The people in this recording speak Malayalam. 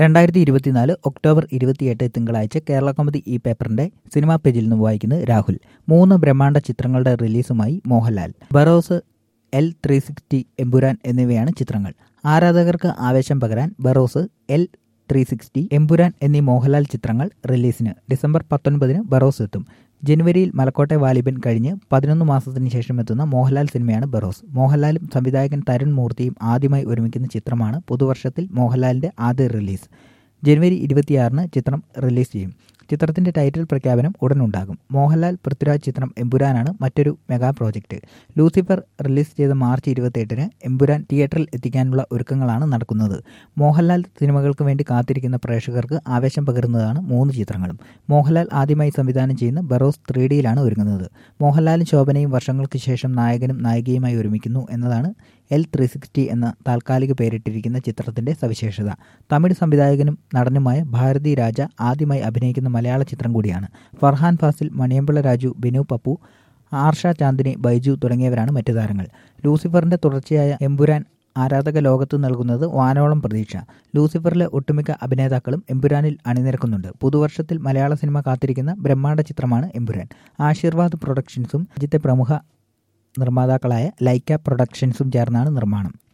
രണ്ടായിരത്തി ഇരുപത്തിനാല് ഒക്ടോബർ ഇരുപത്തിയെട്ട് തിങ്കളാഴ്ച കേരള കൗമുദി ഈ പേപ്പറിന്റെ സിനിമാ പേജിൽ നിന്ന് വായിക്കുന്നത് രാഹുൽ മൂന്ന് ബ്രഹ്മാണ്ഡ ചിത്രങ്ങളുടെ റിലീസുമായി Mohanlal Barroz L three sixty Empuraan എന്നിവയാണ് ചിത്രങ്ങൾ ആരാധകർക്ക് ആവേശം പകരാൻ Barroz L three sixty Empuraan എന്നീ മോഹൻലാൽ ചിത്രങ്ങൾ റിലീസിന് ഡിസംബർ പത്തൊൻപതിന് ബറോസ് എത്തും ജനുവരിയിൽ മലക്കോട്ടെ വാലിബൻ കഴിഞ്ഞ് പതിനൊന്ന് മാസത്തിന് ശേഷം എത്തുന്ന മോഹൻലാൽ സിനിമയാണ് ബറോസ് മോഹൻലാലും സംവിധായകൻ തരുൺ മൂർത്തിയും ആദ്യമായി ഒരുമിക്കുന്ന ചിത്രമാണ് പുതുവർഷത്തിൽ മോഹൻലാലിന്റെ ആദ്യ റിലീസ് ജനുവരി ഇരുപത്തിയാറിന് ചിത്രം റിലീസ് ചെയ്യും ചിത്രത്തിന്റെ ടൈറ്റിൽ പ്രഖ്യാപനം ഉടനുണ്ടാകും മോഹൻലാൽ പൃഥ്വിരാജ് ചിത്രം എമ്പുരാനാണ് മറ്റൊരു മെഗാ പ്രോജക്റ്റ് ലൂസിഫർ റിലീസ് ചെയ്ത മാർച്ച് ഇരുപത്തിയെട്ടിന് എമ്പുരാൻ തിയേറ്ററിൽ എത്തിക്കാനുള്ള ഒരുക്കങ്ങളാണ് നടക്കുന്നത് മോഹൻലാൽ സിനിമകൾക്ക് വേണ്ടി കാത്തിരിക്കുന്ന പ്രേക്ഷകർക്ക് ആവേശം പകരുന്നതാണ് മൂന്ന് ചിത്രങ്ങളും മോഹൻലാൽ ആദ്യമായി സംവിധാനം ചെയ്യുന്ന ബറോസ് ത്രീ ഡിയിലാണ് ഒരുങ്ങുന്നത് മോഹൻലാലും ശോഭനയും വർഷങ്ങൾക്ക് ശേഷം നായകനും നായികയുമായി ഒരുമിക്കുന്നു എന്നതാണ് എൽ ത്രീ സിക്സ്റ്റി എന്ന താൽക്കാലിക പേരിട്ടിരിക്കുന്ന ചിത്രത്തിന്റെ സവിശേഷത തമിഴ് സംവിധായകനും നടനുമായ ഭാരതി രാജ ആദ്യമായി അഭിനയിക്കുന്ന മലയാള ചിത്രം കൂടിയാണ് ഫർഹാൻ ഫാസിൽ മണിയമ്പിള്ള രാജു ബിനു പപ്പു ആർഷ ചാന്ദിനി ബൈജു തുടങ്ങിയവരാണ് മറ്റു താരങ്ങൾ ലൂസിഫറിന്റെ തുടർച്ചയായ എമ്പുരാൻ ആരാധക ലോകത്ത് നൽകുന്നത് വാനോളം പ്രതീക്ഷ ലൂസിഫറിലെ ഒട്ടുമിക്ക അഭിനേതാക്കളും എമ്പുരാനിൽ അണിനിരക്കുന്നുണ്ട് പുതുവർഷത്തിൽ മലയാള സിനിമ കാത്തിരിക്കുന്ന ബ്രഹ്മാണ്ഡ ചിത്രമാണ് എമ്പുരാൻ ആശീർവാദ് പ്രൊഡക്ഷൻസും രാജ്യത്തെ പ്രമുഖ നിർമ്മാതാക്കളായ ലൈക്ക പ്രൊഡക്ഷൻസും ചേർന്നാണ് നിർമ്മാണം